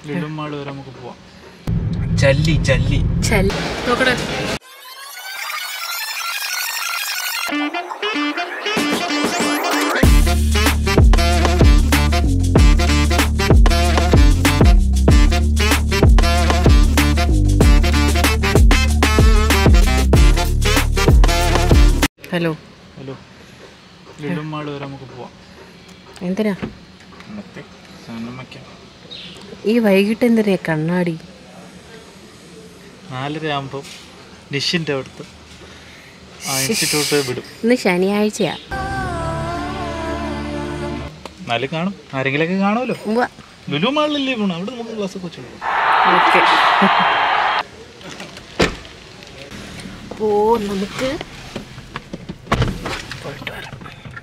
ലുലുമാൾ വരെ നമുക്ക് പോവാം ചല്ലി ചല്ലി ചൽ നോക്കട്ടെ ഹലോ ഹലോ ലുലുമാൾ വരെ നമുക്ക് പോവാം എന്തിനാ മറ്റേ സാധനം വയ്ക്കാം ഈ വൈകിട്ട് എന്തിനാ കണ്ണാടി നാലര ആകുമ്പം നിഷിൻ്റെ അടുത്ത് ആ ഇൻസ്റ്റിറ്റ്യൂട്ട് വിടും ഇന്ന് ശനിയാഴ്ചയാ എന്നാലും കാണും ആരെങ്കിലൊക്കെ കാണുമല്ലോ ഉവ്വ. ലുലു മാളിലല്ലേ പോകണം അവിടെ നമുക്ക് ക്ലാസ് ഒക്കെ വെച്ചു ഓക്കെ പോ നമുക്ക് പോയിട്ട് വരാം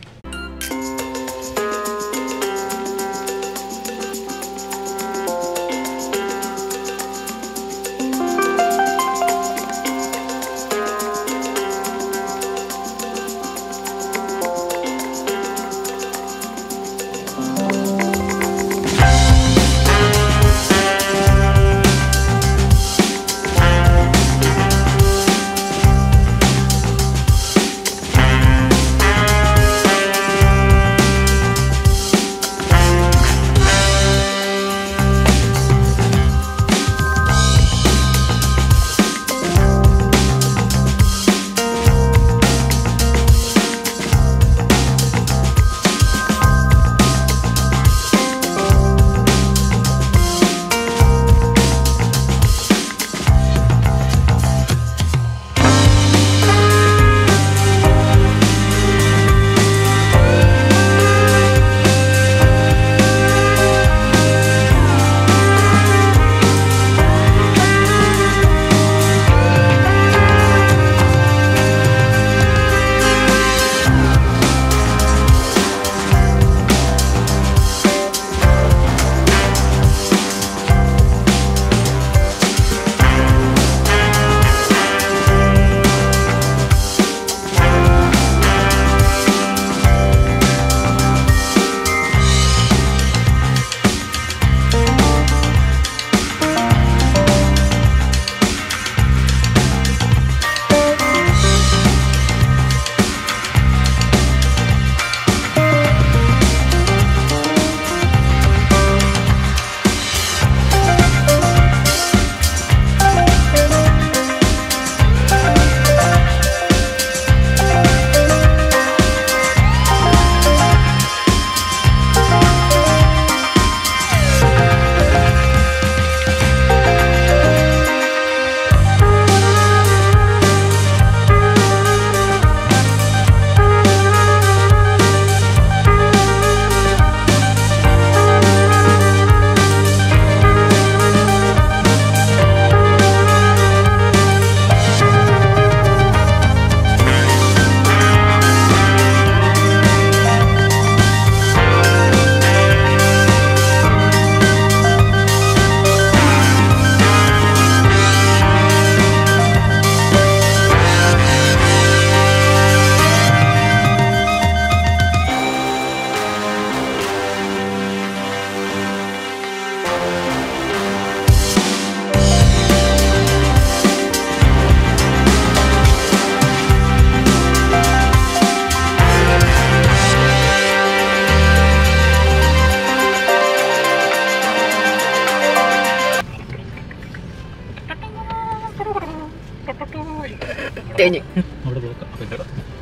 തേഞ്ഞ് അവിടെ പോക്കാം പിന്നെ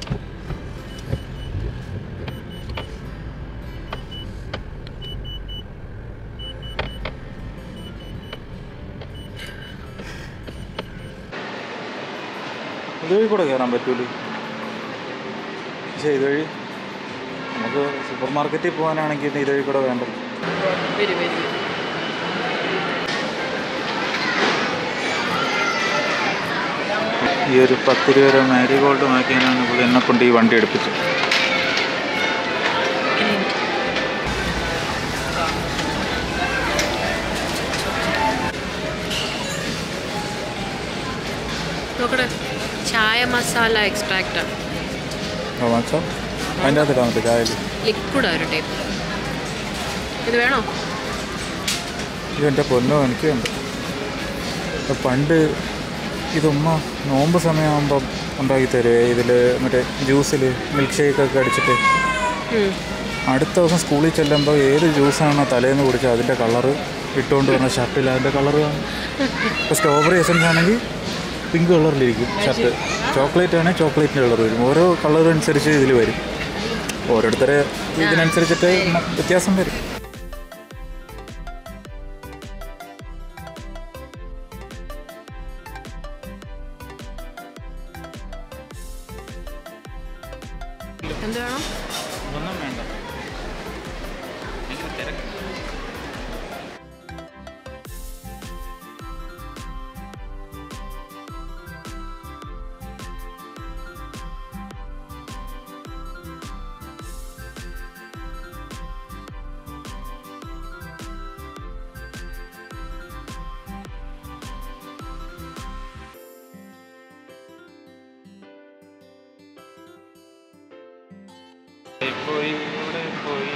ഇതുവഴി കൂടെ കയറാൻ പറ്റൂലേ പക്ഷേ ഇതുവഴി നമുക്ക് സൂപ്പർ മാർക്കറ്റിൽ പോകാനാണെങ്കിൽ ഇതുവഴി കൂടെ വേണ്ടല്ലോ വരും വരും ഈ ഒരു പത്ത് രൂപ മാരി ഗോൾഡ് വാങ്ങിക്കാനാണ് പുള്ളി എന്നെ കൊണ്ട് ഈ വണ്ടി എടുപ്പിച്ചത് നോക്കട്ടെ ചായ മസാല എക്സ്ട്രാക്റ്റ് വാങ്ങിച്ചോ അതിൻ്റെ അകത്ത് ഇടാൻ പറ്റും ചായയിൽ ലിക്വിഡ് ഒരു ടൈപ്പ് ഇത് വേണോ ഇതെൻ്റെ പൊന്നോ എനിക്കുണ്ട് ഇപ്പം പണ്ട് ഇതുമ്മ നോമ്പ് സമയമാകുമ്പം ഉണ്ടാക്കി തരുവേ ഇതിൽ മറ്റേ ജ്യൂസിൽ മിൽക്ക് ഷേക്കൊക്കെ അടിച്ചിട്ട് ഉം. അടുത്ത ദിവസം സ്കൂളിൽ ചെല്ലുമ്പോൾ ഏത് ജ്യൂസാണോ തലേന്ന് കുടിച്ചത് അതിൻ്റെ കളറ് ഇട്ടുകൊണ്ട് വന്ന ഷർട്ടിൽ അതിൻ്റെ കളറ് കാണും ഇപ്പോൾ സ്ട്രോബെറി എസൻസ് ആണെങ്കിൽ പിങ്ക് കളറിലിരിക്കും ഷർട്ട് ചോക്ലേറ്റ് ആണെങ്കിൽ ചോക്ലേറ്റിൻ്റെ കളർ വരും ഓരോ കളർ അനുസരിച്ച് ഇതിൽ വരും ഓരോരുത്തരെ ഇതിനനുസരിച്ചിട്ട് മ- വ്യത്യാസം വരും എന്ത് വേണം ഒന്നും വേണ്ട പോയി ഇവിടെ പോയി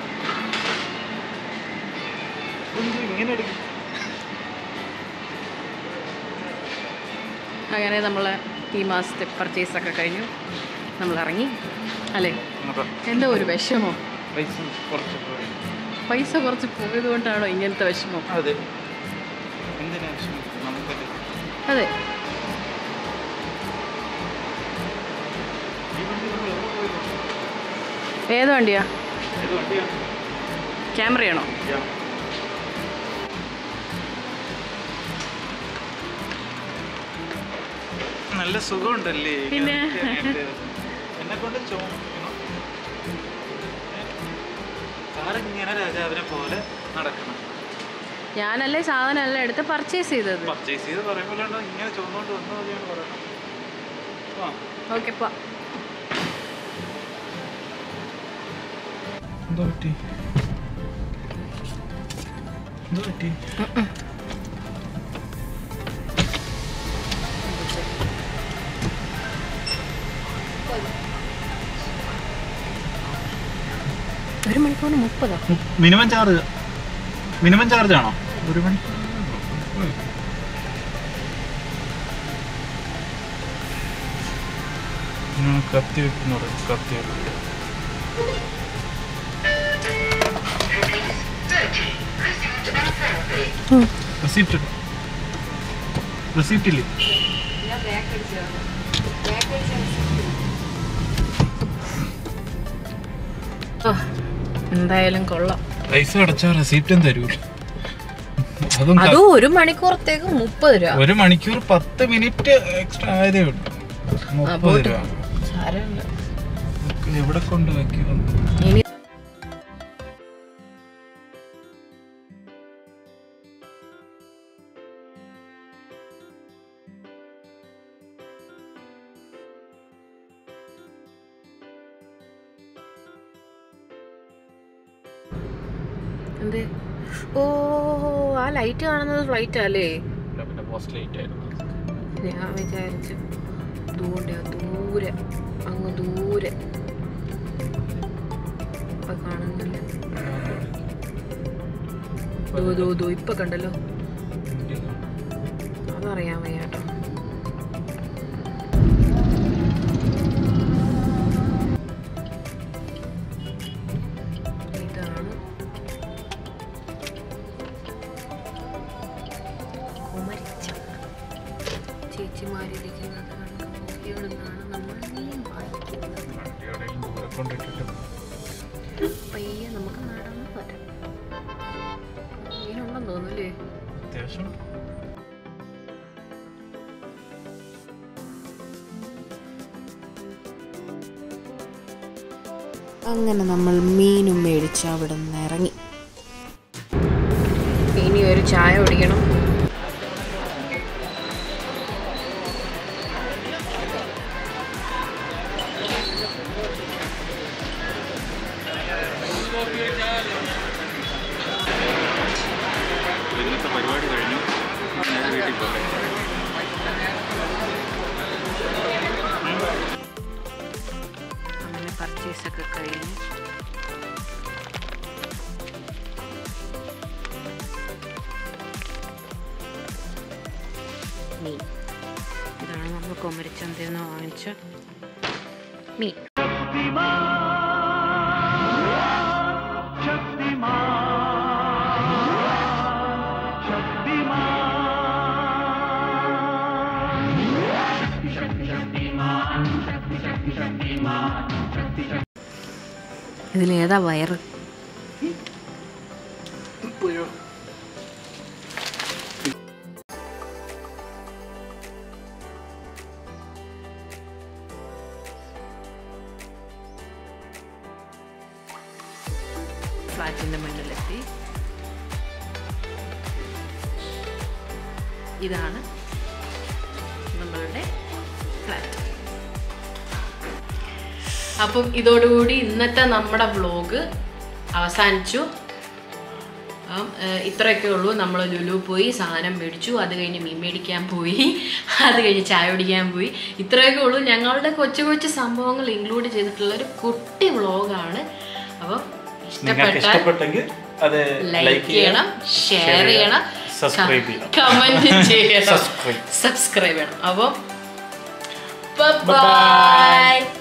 ഇതെന്ത് ഇങ്ങനെ എടുക്കും അങ്ങനെ നമ്മൾ ഈ മാസത്തെ പർച്ചേസ് ഒക്കെ കഴിഞ്ഞു നമ്മൾ ഇറങ്ങി അല്ലേ എന്താ ഒരു വിഷമോ പൈസ കുറച്ച് പോയി പൈസ കുറച്ച് പോയത് കൊണ്ടാണോ ഇങ്ങനത്തെ വിഷമം അതെ എന്തിനാ വിഷമം നമുക്കല്ലേ അതെ ഈ വണ്ടി നമ്മൾ എവിടെ പോയി ഏത് വണ്ടിയാ ഏത് വണ്ടിയാണ് ക്യാമറയാണോ നല്ല സുഖമുണ്ടല്ലേ പിന്നെ? എന്നെ കൊണ്ട് ചോദിക്കണം സാറിങ്ങനെ രാജാവിനെ പോലെ നടക്കണം ഞാനല്ലേ സാധനം എല്ലാം എടുത്ത് പർച്ചേസ് ചെയ്തത് പർച്ചേസ് ചെയ്ത് പറയുമ്പോൾ ഇങ്ങനെ ചുവന്നുകൊണ്ട് വന്നാൽ മതിയാണ് പറയണം ആ ഓക്കെ പോ എന്താ പറ്റി എന്താ പറ്റി ഒരു മണിക്കൂറിന് മുപ്പതോ മിനിമം ചാർജ് മിനിമം ചാർജ് ആണോ ഒരു മണി കത്തി വെക്കുന്ന പറയും കത്തി വെക്കുക റെസിപ്റ്റ് റെസിപ്റ്റ് ഇല്ലേ ഓ, എന്തായാലും കൊള്ളാം പൈസ അടച്ചാൽ റെസിപ്റ്റും തരൂ അതും ക- അതും ഒരു മണിക്കൂറത്തേക്ക് മുപ്പത് രൂപ ഒരു മണിക്കൂർ പത്ത് മിനിറ്റ് എക്സ്ട്രാ ആയതേ ഉള്ളൂ മുപ്പത് പോട്ടെ. രൂപ സാരമില്ല. ഇതൊക്കെ എവിടെ കൊണ്ട് വയ്ക്കും ഇനി എന്തേ ഓ ആ ലൈറ്റ് കാണുന്നത് ഫ്ലൈറ്റ് അല്ലേ പിന്നെ പോസ്റ്റ് ലേറ്റ് ആയിരുന്നു ഞാൻ വിചാരിച്ചു ദൂരെ ദൂരെ അങ്ങ് ദൂരെ ഇപ്പൊ കാണുന്നില്ല ദൂ ദൂ ദൂ ഇപ്പൊ കണ്ടല്ലോ അതറിയാൻ വയ്യ കേട്ടോ ഇതാണ് കുമരിച്ചം ചേച്ചിമാരിരിക്കുന്നത് കണ്ട് മുഖിയിൽ നിന്നാണ് നമ്മൾ മീൻ വാങ്ങിക്കുന്നത് വണ്ടി എവിടെയെങ്കിലും ദൂരെ കൊണ്ടിട്ടിട്ട് പയ്യെ നമുക്ക് നടന്നു വരാം മീനുണ്ടെന്ന് തോന്നുന്നില്ലേ അത്യാവശ്യം അങ്ങനെ നമ്മൾ മീനും മേടിച്ച് അവിടെ നിന്ന് ഇറങ്ങി ഇനി ഒരു ചായ കുടിക്കണം ഇന്നത്തെ പരിപാടി കഴിഞ്ഞു നേരെ വീട്ടിൽ പോകാം അങ്ങനെ പർച്ചേസ് ഒക്കെ കഴിഞ്ഞു മീൻ ഇതാണ് നമ്മൾ കൊമരിച്ചന്തയിൽ നിന്ന് വാങ്ങിച്ച മീൻ ഇതിലേതാ വയറ് ഫ്ലാറ്റിൻ്റെ മുന്നിലെത്തി ഇതാണ് നമ്മളുടെ ഫ്ലാറ്റ് അപ്പം ഇതോടുകൂടി ഇന്നത്തെ നമ്മുടെ വ്ലോഗ് അവസാനിച്ചു അപ്പം ഏഹ്, ഇത്രയൊക്കെ ഉള്ളൂ നമ്മൾ ലുലു പോയി സാധനം മേടിച്ചു അത് കഴിഞ്ഞ് മീൻ മേടിക്കാൻ പോയി അത് കഴിഞ്ഞ് ചായ കുടിക്കാൻ പോയി ഇത്രയൊക്കെ ഉള്ളൂ ഞങ്ങളുടെ കൊച്ചു കൊച്ചു സംഭവങ്ങൾ ഇൻക്ലൂഡ് ചെയ്തിട്ടുള്ള ഒരു കുട്ടി വ്ലോഗാണ് അപ്പം നിങ്ങൾക്ക് ഇഷ്ടപ്പെട്ടാൽ ഇഷ്ടപ്പെട്ടെങ്കിൽ അത് ലൈക്ക് ചെയ്യണം ഷെയർ ചെയ്യണം സബ്സ്ക്രൈബ് ചെയ്യണം കമന്റ് ചെയ്യണം Subscribe. സബ്സ്ക്രൈബ് ചെയ്യണം അപ്പോൾ Bye-bye. ബൈ